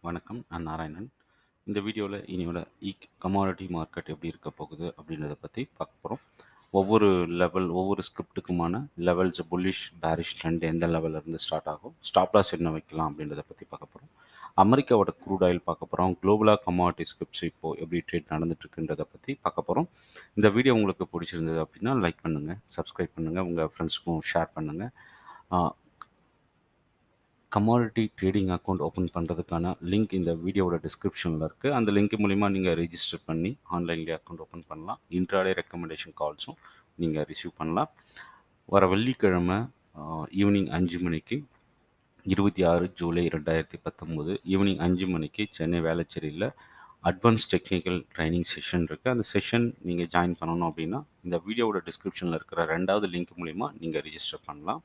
வணக்கம். நான் நாராயணன். இந்த வீடியோல இனிமேல இ கமாடிட்டி மார்க்கெட் எப்படி இருக்க போகுது அப்படின்றத பத்தி பார்க்க போறோம். ஒவ்வொரு லெவல் ஒவ்வொரு ஸ்கிரிப்ட்டுக்குமான லெவல்ஸ் புல்லிஷ், பேரிஷ் ட்ரெண்ட் எந்த லெவல்ல இருந்து ஸ்டார்ட் ஆகும், ஸ்டாப் லாஸ் என்ன வைக்கலாம் அப்படின்றத பத்தி பார்க்க போறோம். அமெரிக்காவோட க்ரூட் ஆயில் பார்க்க போறோம். குளோபலா கமாடிட்டி ஸ்கிரிப்ட்ஸ் இப்போ எப்படி ட்ரேட் நடந்துட்டு இருக்குன்றத பத்தி பார்க்க போறோம். இந்த வீடியோ உங்களுக்கு பிடிச்சிருந்தது அப்படின்னா லைக் பண்ணுங்க, சப்ஸ்கிரைப் பண்ணுங்க, உங்க ஃப்ரெண்ட்ஸ்க்கும் ஷேர் பண்ணுங்க. ஆ கமாடிட்டி ட்ரேடிங் அக்கவுண்ட் ஓப்பன் பண்ணுறதுக்கான லிங்க் இந்த வீடியோவோட டிஸ்கிரிப்ஷனில் இருக்குது அந்த லிங்க் மூலிமா நீங்கள் ரெஜிஸ்டர் பண்ணி ஆன்லைன்லேயே அக்கௌண்ட் ஓப்பன் பண்ணலாம் இன்ட்ராடே ரெக்கமெண்டேஷன் கால்ஸும் நீங்கள் ரிசீவ் பண்ணலாம் வர வெள்ளிக்கிழமை ஈவினிங் அஞ்சு மணிக்கு இருபத்தி ஆறு ஜூலை ரெண்டாயிரத்தி பத்தொம்போது ஈவினிங் அஞ்சு மணிக்கு சென்னை வேளச்சேரியில் அட்வான்ஸ் டெக்னிக்கல் ட்ரைனிங் செஷன் இருக்குது அந்த செஷன் நீங்கள் ஜாயின் பண்ணணும் அப்படின்னா இந்த வீடியோவோட டிஸ்கிரிப்ஷனில் இருக்கிற ரெண்டாவது லிங்க் மூலிமா நீங்கள் ரிஜிஸ்டர் பண்ணலாம்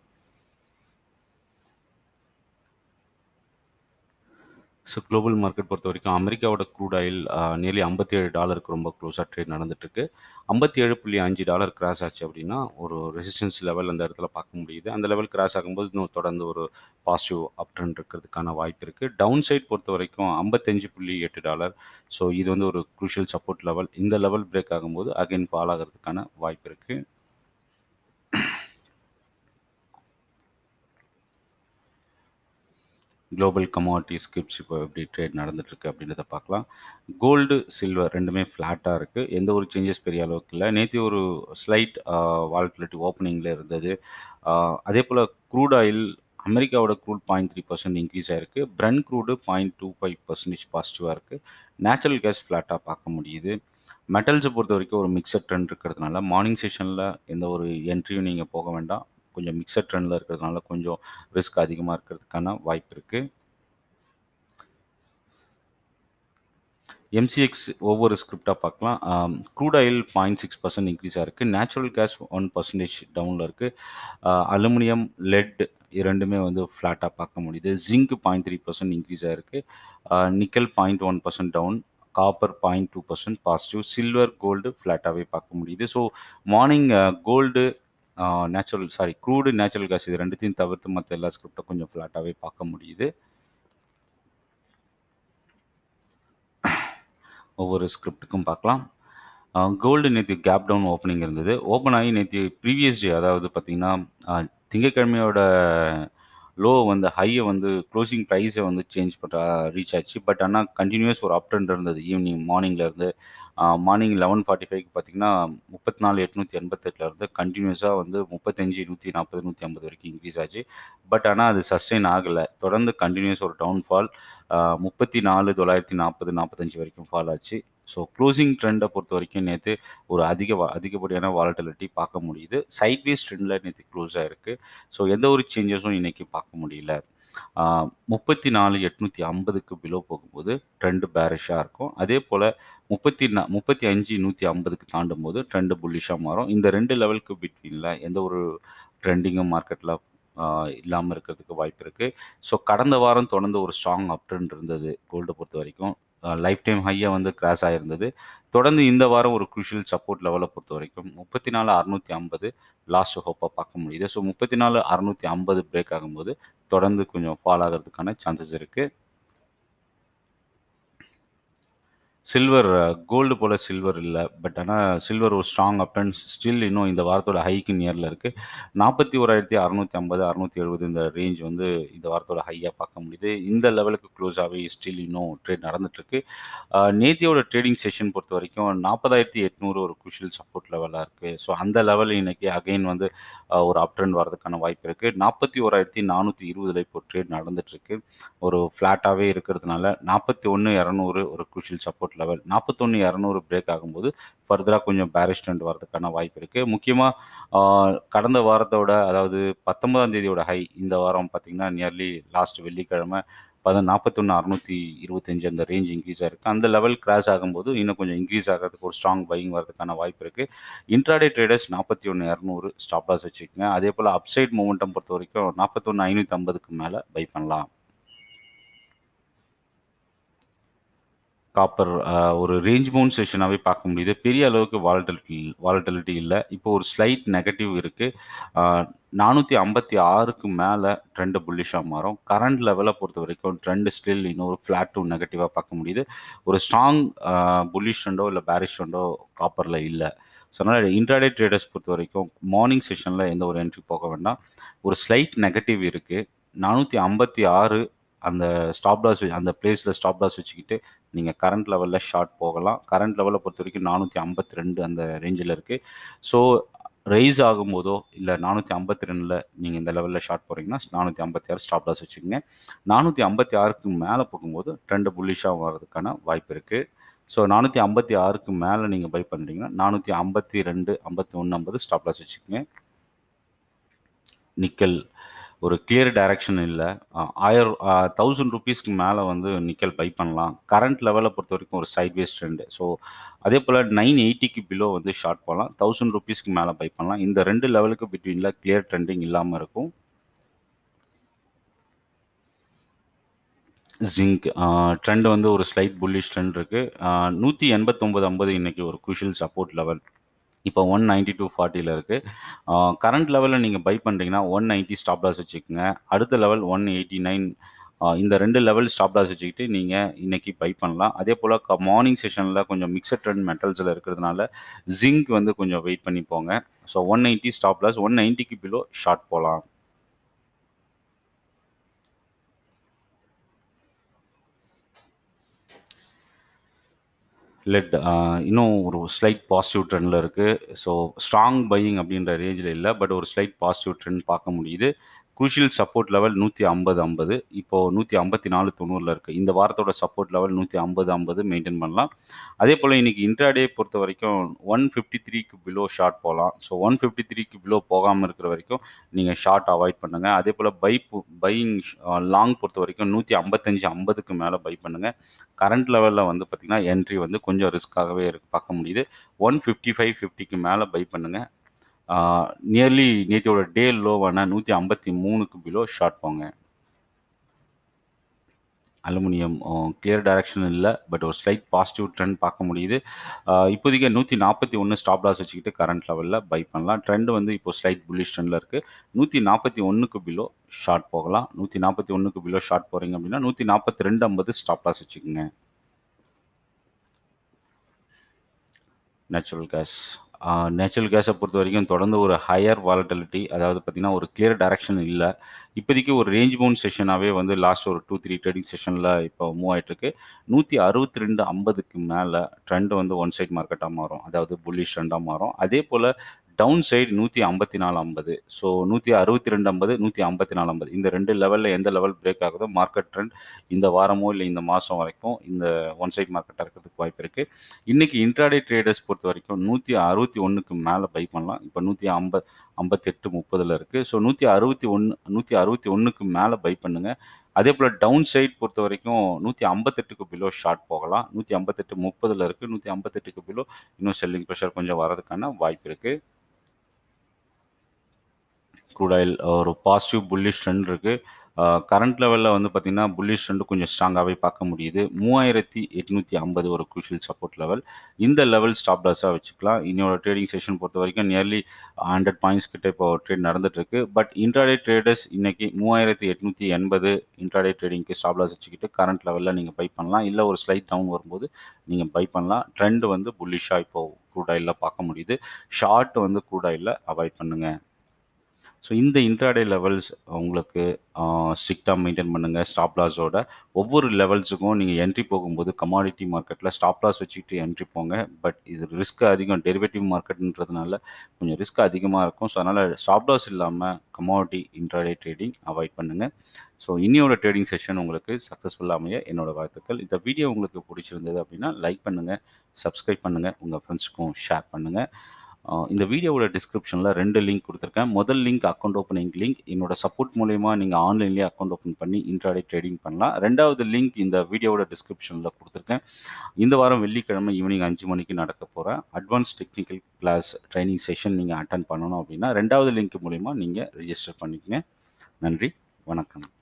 ஸோ குளோபல் மார்க்கெட் பொறுத்த வரைக்கும் அமெரிக்காவோட க்ரூட் ஆயில் நியர்லி ஐம்பத்தி ஏழு டாலருக்கு ரொம்ப க்ளோஸாக ட்ரேட் நடந்துட்டுருக்கு ஐம்பத்தி ஏழு புள்ளி அஞ்சு டாலர் கிராஸ் ஆச்சு அப்படின்னா ஒரு ரெசிஸ்டன்ஸ் லெவல் அந்த இடத்துல பார்க்க முடியுது அந்த லெவல் கிராஸ் ஆகும்போது இன்னும் தொடர்ந்து ஒரு பாசிட்டிவ் அப் ட்ரெண்ட் இருக்கிறதுக்கான வாய்ப்பு இருக்குது டவுன் சைட் பொறுத்த வரைக்கும் ஐம்பத்தஞ்சு புள்ளி எட்டு டாலர் ஸோ இது வந்து ஒரு குரூஷியல் சப்போர்ட் லெவல் இந்த லெவல் பிரேக் ஆகும்போது அகைன் ஃபால் ஆகிறதுக்கான வாய்ப்பு இருக்குது குளோபல் கமாடிட்டி ஸ்கிரிப்ட்ஸ் இப்போ எப்படி ட்ரேட் நடந்துட்டுருக்கு அப்படின்றத பார்க்கலாம் கோல்டு சில்வர் ரெண்டுமே ஃப்ளாட்டாக இருக்குது எந்த ஒரு சேஞ்சஸ் பெரிய அளவுக்கு இல்லை நேற்று ஒரு ஸ்லைட் வால்டிலிட்டி ஓப்பனிங்கில் இருந்தது அதே போல் க்ரூட் ஆயில் அமெரிக்காவோட crude point three percent increase ஆகிருக்கு பிரன் crude point two five percentage பாசிட்டிவாக இருக்குது நேச்சுரல் கேஸ் ஃப்ளாட்டாக பார்க்க முடியுது மெட்டல்ஸை பொறுத்த வரைக்கும் ஒரு மிக்சட் ட்ரெண்ட் இருக்கிறதுனால மார்னிங் செஷனில் எந்த ஒரு என்ட்ரியும் நீங்கள் போக வேண்டாம் கொஞ்சம் மிக்சட் ட்ரெண்டில் இருக்கிறதுனால கொஞ்சம் ரிஸ்க் அதிகமாக இருக்கிறதுக்கான வாய்ப்பு இருக்குது எம்சிஎக்ஸ் ஒவ்வொரு ஸ்கிரிப்டாக பார்க்கலாம் crude oil point six percent increase ஆகிருக்கு நேச்சுரல் கேஸ் ஒன் பர்சன்டேஜ் டவுனில் இருக்குது அலுமினியம் லெட் இரண்டுமே வந்து ஃப்ளாட்டாக பார்க்க முடியுது zinc point three percent increase ஆகிருக்கு nickel point one percent down copper point two percent positive silver gold ஃப்ளாட்டாகவே பார்க்க முடியுது so morning gold natural sorry crude natural gas இது ரெண்டுத்தையும் தவிர்த்து மற்ற எல்லா ஸ்கிரிப்டும் கொஞ்சம் ஃப்ளாட்டாகவே பார்க்க முடியுது ஒவ்வொரு ஸ்கிரிப்டுக்கும் பார்க்கலாம் கோல்டு நேற்று கேப் டவுன் ஓப்பனிங் இருந்தது ஓப்பன் ஆகி நேற்று ப்ரீவியஸ் டே அதாவது பார்த்திங்கன்னா திங்கக்கிழமையோட லோ வந்து ஹையை வந்து க்ளோசிங் ப்ரைஸை வந்து சேஞ்ச் பண்ண ரீச் ஆச்சு பட் ஆனால் கண்டினியூஸ் ஒரு அப் ட்ரெண்ட் இருந்தது ஈவினிங் மார்னிங்லேருந்து மார்னிங் லெவன் ஃபார்ட்டி ஃபைவ்க்கு பார்த்தீங்கன்னா முப்பத்தி நாலு எட்நூற்றி எண்பத்தெட்டுலேருந்து கண்டினியூஸாக வந்து முப்பத்தஞ்சு நூற்றி நாற்பது நூற்றி ஐம்பது வரைக்கும் இன்க்ரீஸ் ஆச்சு பட் ஆனால் அது சஸ்டெயின் ஆகலை தொடர்ந்து கண்டினியூஸ் ஒரு டவுன்ஃபால் முப்பத்தி நாலு தொள்ளாயிரத்தி நாற்பது நாற்பத்தஞ்சு வரைக்கும் ஃபால் ஆச்சு ஸோ க்ளோசிங் ட்ரெண்டை பொறுத்த வரைக்கும் நேற்று ஒரு அதிக அதிகப்படியான வாலட்டிலிட்டி பார்க்க முடியுது சைட்வேஸ் ட்ரெண்டில் நேற்று க்ளோஸ் ஆகிருக்கு ஸோ எந்த ஒரு சேஞ்சஸும் இன்றைக்கி பார்க்க முடியல முப்பத்தி நாலு எட்நூற்றி ஐம்பதுக்கு பிலோ போகும்போது ட்ரெண்டு பேரிஷாக இருக்கும் அதே போல் முப்பத்தி நா முப்பத்தி அஞ்சு நூற்றி ஐம்பதுக்கு தாண்டும் போது ட்ரெண்டு புல்லிஷாக மாறும் இந்த ரெண்டு லெவலுக்கு பிட்வீனில் எந்த ஒரு ட்ரெண்டிங்கும் மார்க்கெட்டில் இல்லாமல் இருக்கிறதுக்கு வாய்ப்பு இருக்குது ஸோ கடந்த வாரம் தொடர்ந்து ஒரு ஸ்ட்ராங் அப் ட்ரெண்ட் இருந்தது கோல்டை பொறுத்த வரைக்கும் லைஃப் டைம் ஹையாக வந்து கிராஸ் ஆகிருந்தது தொடர்ந்து இந்த வாரம் ஒரு குரூஷியல் சப்போர்ட் லெவலை பொறுத்த வரைக்கும் முப்பத்தி நாலு அறுநூற்றி ஐம்பது லாஸ்ட் ஹோப்பாக பார்க்க முடியுது ஸோ முப்பத்தி நாலு அறுநூற்றி ஐம்பது பிரேக் ஆகும்போது தொடர்ந்து கொஞ்சம் ஃபால் ஆகிறதுக்கான சான்சஸ் இருக்குது சில்வர் கோல்டு போல் சில்வர் இல்லை பட் ஆனால் சில்வர் ஒரு ஸ்ட்ராங் அப் அண்ட் ஸ்டில் இன்னும் இந்த வாரத்தோட ஹைக்கு நியரில் இருக்குது நாற்பத்தி ஓராயிரத்தி அறநூற்றி ஐம்பது அறநூற்றி எழுபது இந்த ரேஞ்ச் வந்து இந்த வாரத்தோட ஹையாக பார்க்க முடியுது இந்த லெவலுக்கு க்ளோஸ் ஆகி ஸ்டில் இன்னும் ட்ரேட் நடந்துட்டுருக்கு நேத்தியோட ட்ரேடிங் செஷன் பொறுத்த வரைக்கும் நாற்பதாயிரத்தி எட்நூறு ஒரு குஷியல் சப்போர்ட் லெவலாக இருக்குது ஸோ அந்த லெவல் இன்னைக்கு அகைன் வந்து ஒரு அப் ட்ரெண்ட் வரதுக்கான வாய்ப்பு இருக்குது நாற்பத்தி ஓராயிரத்தி நானூற்றி இருபதில் இப்போ ட்ரேட் நடந்துட்டுருக்கு ஒரு ஃப்ளாட்டாகவே இருக்கிறதுனால நாற்பத்தி ஒன்று இரநூறு ஒரு குஷியல் சப்போர்ட் லெவல் நாற்பத்தொன்று இரநூறு பிரேக் ஆகும்போது ஃபர்தராக கொஞ்சம் பேரிஷ் ட்ரெண்ட் வரதுக்கான வாய்ப்பு இருக்குது முக்கியமாக கடந்த வாரத்தோட அதாவது பத்தொன்பதாம் தேதியோட ஹை இந்த வாரம் பார்த்திங்கன்னா நியர்லி லாஸ்ட் வெள்ளிக்கிழமை பத நாற்பத்தொன்று அறுநூற்றி இருபத்தஞ்சு அந்த ரேஞ்ச் இன்க்ரீஸ் ஆகிருக்கு அந்த லெவல் கிராஸ் ஆகும்போது இன்னும் கொஞ்சம் இன்க்ரீஸ் ஆகிறதுக்கு ஒரு ஸ்ட்ராங் பையிங் வரதுக்கான வாய்ப்பு இருக்குது இன்ட்ராடே ட்ரேடர்ஸ் நாற்பத்தி ஒன்று இரநூறு ஸ்டாப் லாஸ் வச்சுக்கோங்க அதே போல் அப்சைட் மூமெண்டம் பொறுத்த வரைக்கும் நாற்பத்தொன்று ஐநூற்றி ஐம்பதுக்கு மேலே பை பண்ணலாம் காப்பர் ஒரு ரேஞ்ச் பவுண்ட் செஷனாகவே பார்க்க முடியுது பெரிய அளவுக்கு வாலட்டிலிட்டி வாலட்டிலிட்டி இல்லை இப்போ ஒரு ஸ்லைட் நெகட்டிவ் இருக்குது நானூற்றி ஐம்பத்தி ஆறுக்கு மேலே ட்ரெண்டு புல்லிஷாக மாறும் கரண்ட் லெவலை பொறுத்த வரைக்கும் ட்ரெண்டு ஸ்டில் இன்னொரு ஃப்ளாட் டு நெகட்டிவாக பார்க்க முடியுது ஒரு ஸ்ட்ராங் புல்லிஷ் ட்ரெண்டோ இல்லை பேரிஷ் ட்ரெண்டோ காப்பரில் இல்லை ஸோ அதனால் இன்ட்ராடே ட்ரேடர்ஸ் பொறுத்த வரைக்கும் மார்னிங் செஷனில் எந்த ஒரு என்ட்ரி போக வேண்டாம் ஒரு ஸ்லைட் நெகட்டிவ் இருக்குது நானூற்றி ஐம்பத்தி ஆறு அந்த ஸ்டாப் லாஸ் அந்த பிளேஸில் ஸ்டாப் லாஸ் வச்சுக்கிட்டு நீங்கள் கரண்ட் லெவலில் ஷார்ட் போகலாம் கரண்ட் லெவலை பொறுத்த வரைக்கும் நானூற்றி ஐம்பத்தி ரெண்டு அந்த ரேஞ்சில் இருக்குது ஸோ ரைஸ் ஆகும்போதோ இல்லை நானூற்றி ஐம்பத்தி ரெண்டில் நீங்கள் இந்த லெவலில் ஷார்ட் போகிறீங்கன்னா நானூற்றி ஐம்பத்தி ஆறு ஸ்டாப் லாஸ் வச்சுக்கோங்க நானூற்றி ஐம்பத்தி ஆறுக்கு மேலே போகும்போது ட்ரெண்டு புல்லிஷாக வர்றதுக்கான வாய்ப்பு இருக்குது ஸோ நானூற்றி ஐம்பத்தி ஆறுக்கு மேலே நீங்கள் பை பண்ணுறீங்கன்னா நானூற்றி ஐம்பத்தி ரெண்டு ஐம்பத்தி ஒன்று ஐம்பது ஸ்டாப் லாஸ் வச்சுக்கோங்க நிக்கல் ஒரு கிளியர் டைரக்ஷன் இல்லை ஆயிரம் தௌசண்ட் ருபீஸ்க்கு மேலே வந்து நிக்கல் பை பண்ணலாம் கரண்ட் லெவலை பொறுத்த வரைக்கும் ஒரு சைட் வேஸ் ட்ரெண்டு ஸோ அதே போல் நைன் எயிட்டிக்கு பிலோ வந்து ஷார்ட் போகலாம் தௌசண்ட் ருபீஸ்க்கு மேலே பை பண்ணலாம் இந்த ரெண்டு லெவலுக்கு பிட்வீனில் கிளியர் ட்ரெண்டிங் இல்லாமல் இருக்கும் ஜிங்க் ட்ரெண்ட் வந்து ஒரு ஸ்லைட் புல்லிஷ் ட்ரெண்ட் இருக்குது நூற்றி எண்பத்தொம்பது ஐம்பது இன்றைக்கி ஒரு குஷியல் சப்போர்ட் லெவல் இப்போ ஒன் நைன்ட்டி டூ ஃபார்ட்டியில் இருக்குது கரண்ட் லெவலில் நீங்கள் பை பண்ணுறீங்கன்னா ஒன் நைன்ட்டி ஸ்டாப் லாஸ் வச்சுக்கோங்க அடுத்த லெவல் ஒன் எயிட்டி நைன் இந்த ரெண்டு லெவல் ஸ்டாப் லாஸ் வச்சுக்கிட்டு நீங்கள் இன்றைக்கி பை பண்ணலாம் அதே போல் க மார்னிங் செஷனில் கொஞ்சம் மிக்சட் ட்ரெண்ட் மெட்டல்ஸில் இருக்கிறதுனால ஜிங்க் வந்து கொஞ்சம் வெயிட் பண்ணி போங்க so one eighty stop loss one நைன்ட்டிக்கு பிலோ ஷார்ட் போகலாம் லெட் இன்னும் ஒரு ஸ்லைட் பாசிட்டிவ் ட்ரெண்டில் இருக்குது ஸோ ஸ்ட்ராங் பையிங் அப்படின்ற ரேஞ்சில் இல்லை பட் ஒரு ஸ்லைட் பாசிட்டிவ் ட்ரெண்ட் பார்க்க முடியுது குரூஷியல் சப்போர்ட் லெவல் நூற்றி ஐம்பது ஐம்பது இப்போது நூற்றி ஐம்பத்தி நாலு தொண்ணூறில் இருக்குது இந்த வாரத்தோட சப்போர்ட் லெவல் நூற்றி ஐம்பது ஐம்பது மெயின்டைன் பண்ணலாம் அதே போல் இன்றைக்கி இன்ட்ராடே பொறுத்த வரைக்கும் ஒன் ஃபிஃப்டி த்ரீக்கு பிலோ ஷார்ட் போகலாம் ஸோ ஒன் ஃபிஃப்டி த்ரீக்கு பிலோ போகாமல் இருக்கிற வரைக்கும் நீங்கள் ஷார்ட் அவாய்ட் பண்ணுங்கள் அதே போல் பை பையிங் லாங் பொறுத்த வரைக்கும் நூற்றி ஐம்பத்தஞ்சு ஐம்பதுக்கு மேலே பை பண்ணுங்கள் கரண்ட் லெவலில் வந்து பார்த்திங்கன்னா என்ட்ரி வந்து கொஞ்சம் ரிஸ்க்காகவே இருக்கு பார்க்க முடியுது ஒன் ஃபிஃப்டி ஃபைவ் ஃபிஃப்டிக்கு மேலே பை பண்ணுங்கள் நியர்லி நேத்தியோட டே லோவான நூற்றி ஐம்பத்தி மூணுக்கு பிலோ ஷார்ட் போங்க அலுமினியம் கிளியர் டைரக்ஷன் இல்லை பட் ஒரு ஸ்லைட் பாசிட்டிவ் ட்ரெண்ட் பார்க்க முடியுது இப்போதைக்கு நூற்றி நாற்பத்தி ஒன்று ஸ்டாப் லாஸ் வச்சுக்கிட்டு கரண்ட் லெவலில் பை பண்ணலாம் ட்ரெண்ட் வந்து இப்போ ஸ்லைட் புல்லிஷ் ட்ரெண்டில் இருக்குது நூற்றி நாற்பத்தி ஒன்றுக்கு பிலோ ஷார்ட் போகலாம் நூற்றி நாற்பத்தி ஒன்றுக்கு பிலோ ஷார்ட் போகிறீங்க அப்படின்னா நூற்றி நாற்பத்தி ரெண்டு ஐம்பது ஸ்டாப் லாஸ் வச்சுக்கோங்க நேச்சுரல் கேஸ் நேச்சுரல் கேஸை பொறுத்த வரைக்கும் தொடர்ந்து ஒரு ஹையர் வாலட்டிலிட்டி அதாவது பார்த்திங்கன்னா ஒரு கிளியர் டைரக்ஷன் இல்லை இப்போதைக்கு ஒரு ரேஞ்ச் பவுண்ட் செஷனாகவே வந்து லாஸ்ட் ஒரு டூ த்ரீ ட்ரேடிங் செஷனில் இப்போ மூவ் ஆகிட்டுருக்கு நூற்றி அறுபத்தி ரெண்டு ஐம்பதுக்கு மேலே ட்ரெண்ட் வந்து ஒன் சைட் மார்க்கெட்டாக மாறும் அதாவது புல்லிஷ் ட்ரெண்டாக மாறும் அதே போல் டவுன் சைடு நூற்றி ஐம்பத்தி நாலு ஐம்பது ஸோ நூற்றி அறுபத்தி ரெண்டு ஐம்பது நூற்றி ஐம்பத்தி நாலு ஐம்பது இந்த ரெண்டு லெவலில் எந்த லெவல் பிரேக் ஆகுதோ மார்க்கெட் ட்ரெண்ட் இந்த வாரமோ இல்லை இந்த மாதம் வரைக்கும் இந்த ஒன் சைட் மார்க்கெட்டாக இருக்கிறதுக்கு வாய்ப்பு இருக்குது இன்றைக்கி இன்ட்ராடே ட்ரேடர்ஸ் பொறுத்த வரைக்கும் நூற்றி அறுபத்தி ஒன்றுக்கு மேலே பை பண்ணலாம் இப்போ நூற்றி ஐம்பது ஐம்பத்தெட்டு முப்பதில் இருக்குது ஸோ நூற்றி அறுபத்தி ஒன்று நூற்றி அறுபத்தி ஒன்றுக்கு மேலே பை பண்ணுங்கள் அதே போல் டவுன் சைட் பொறுத்த வரைக்கும் நூற்றி ஐம்பத்தெட்டுக்கு பிலோ ஷார்ட் போகலாம் நூற்றி ஐம்பத்தெட்டு முப்பதில் இருக்குது நூற்றி ஐம்பத்தெட்டுக்கு பிலோ இன்னும் செல்லிங் ப்ரெஷர் கொஞ்சம் வரதுக்கான வாய்ப்பு இருக்குது க்ரூட் ஆயில் ஒரு பாசிட்டிவ் புல்லிஷ் ட்ரெண்ட் இருக்குது கரண்ட் லெவலில் வந்து பார்த்திங்கன்னா புல்லிஷ் ட்ரெண்டு கொஞ்சம் ஸ்ட்ராங்காகவே பார்க்க முடியுது மூவாயிரத்தி எட்நூற்றி ஐம்பது ஒரு குரூஷியல் சப்போர்ட் லெவல் இந்த லெவல் ஸ்டாப் லாஸாக வச்சுக்கலாம் இன்னொரு ட்ரேடிங் செஷன் பொறுத்த வரைக்கும் நியர்லி ஹண்ட்ரட் பாயிண்ட்ஸ் கிட்ட இப்போ ட்ரேட் நடந்துட்டுருக்கு பட் இன்ட்ராடே ட்ரேடர்ஸ் இன்றைக்கி மூவாயிரத்தி எட்நூற்றி எண்பது இன்ட்ராடே ட்ரேடிங்க்கு ஸ்டாப் லாஸ் வச்சுக்கிட்டு கரண்ட் லெவலில் நீங்கள் பை பண்ணலாம் இல்லை ஒரு ஸ்லைட் டவுன் வரும்போது நீங்கள் பை பண்ணலாம் ட்ரெண்ட் வந்து புல்லிஷாக இப்போது க்ரூட் ஆயிலில் பார்க்க முடியுது ஷார்ட் வந்து க்ரூட் ஆயிலில் அவாய்ட் பண்ணுங்கள் ஸோ இந்த இன்ட்ராடே லெவல்ஸ் உங்களுக்கு ஸ்ட்ரிக்டாக மெயின்டைன் பண்ணுங்கள் ஸ்டாப் லாஸோட ஒவ்வொரு லெவல்ஸுக்கும் நீங்கள் என்ட்ரி போகும்போது கமாடிட்டி மார்க்கெட்டில் ஸ்டாப் லாஸ் வச்சுக்கிட்டு என்ட்ரி போங்க பட் இது ரிஸ்க் அதிகம் டெரிவேட்டிவ் மார்க்கெட்ன்றதுனால கொஞ்சம் ரிஸ்க் அதிகமாக இருக்கும் ஸோ அதனால் ஸ்டாப் லாஸ் இல்லாமல் கமாடிட்டி இன்ட்ராடே ட்ரேடிங் அவாய்ட் பண்ணுங்கள் ஸோ இன்னியோட ட்ரேடிங் செஷன் உங்களுக்கு சக்ஸஸ்ஃபுல்லாக அமைய என்னோட வாழ்த்துக்கள் இந்த வீடியோ உங்களுக்கு பிடிச்சிருந்தது அப்படின்னா லைக் பண்ணுங்கள் சப்ஸ்கிரைப் பண்ணுங்கள் உங்கள் ஃப்ரெண்ட்ஸ்க்கும் ஷேர் பண்ணுங்கள் இந்த வீடியோவோட டிஸ்கிரிப்ஷனில் ரெண்டு லிங்க் கொடுத்துருக்கேன் முதல் லிங்க் அக்கௌண்ட் ஓப்பனிங் லிங்க் என்னோட சப்போர்ட் மூலயமா நீங்கள் ஆன்லைன்லேயே அக்கௌண்ட் ஓப்பன் பண்ணி இன்ட்ராடே ட்ரேடிங் பண்ணலாம் ரெண்டாவது லிங்க் இந்த வீடியோவோட டிஸ்கிரிப்ஷனில் கொடுத்துருக்கேன் இந்த வாரம் வெள்ளிக்கிழமை ஈவினிங் அஞ்சு மணிக்கு நடக்க போகிற advance technical class training session நீங்கள் அட்டன் பண்ணணும் அப்படின்னா ரெண்டாவது லிங்க் மூலயமா நீங்கள் ரிஜிஸ்டர் பண்ணிக்கங்க நன்றி வணக்கம்